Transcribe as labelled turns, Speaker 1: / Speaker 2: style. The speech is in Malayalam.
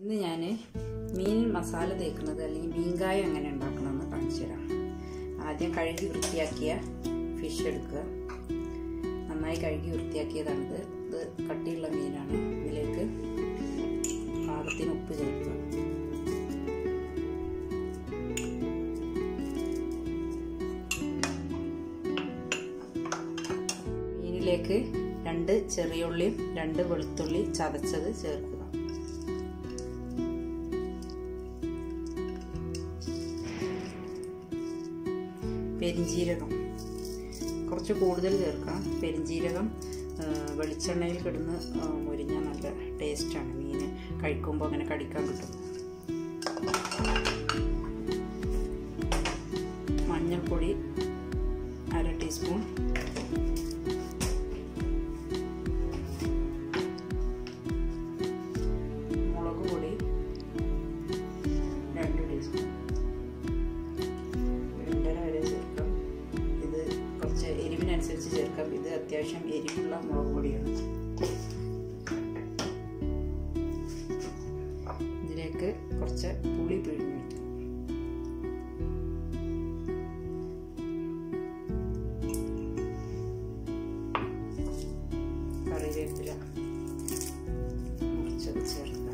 Speaker 1: ഇന്ന് ഞാൻ മീൻ മസാല തേക്കുന്നത് അല്ലെങ്കിൽ മീൻകായ എങ്ങനെ ഉണ്ടാക്കണമെന്ന് കാണിച്ചു തരാം ആദ്യം കഴുകി വൃത്തിയാക്കിയ ഫിഷ് എടുക്കുക നന്നായി കഴുകി വൃത്തിയാക്കിയതാണിത് ഇത് കട്ടിയുള്ള മീനാണ് ഇതിലേക്ക് പാകത്തിന് ഉപ്പ് ചേർക്കുക മീനിലേക്ക് രണ്ട് ചെറിയുള്ളിയും രണ്ട് വെളുത്തുള്ളി ചതച്ചത് ചേർക്കുക പെരിഞ്ജീരകം കുറച്ച് കൂടുതൽ ചേർക്കണം പെരിഞ്ജീരകം വെളിച്ചെണ്ണയിൽ കിടന്ന് മുരിഞ്ഞാൽ നല്ല ടേസ്റ്റാണ് മീൻ കഴിക്കുമ്പോൾ അങ്ങനെ കടിക്കാൻ കിട്ടും മഞ്ഞൾപ്പൊടി അര ടീസ്പൂൺ മുളക് പൊടി രണ്ട് ടീസ്പൂൺ രണ്ടര വരെ ചേർക്കാം ഇത് കുറച്ച് എരിവിനനുസരിച്ച് ചേർക്കാം ഇത് അത്യാവശ്യം എരിവുള്ള മുളക് പൊടിയാണ് ഇതിലേക്ക് കുറച്ച് പുളി പിഴിഞ്ഞ് വയ്ക്കാം കറിവേപ്പില മുറിച്ചത് ചേർക്കാം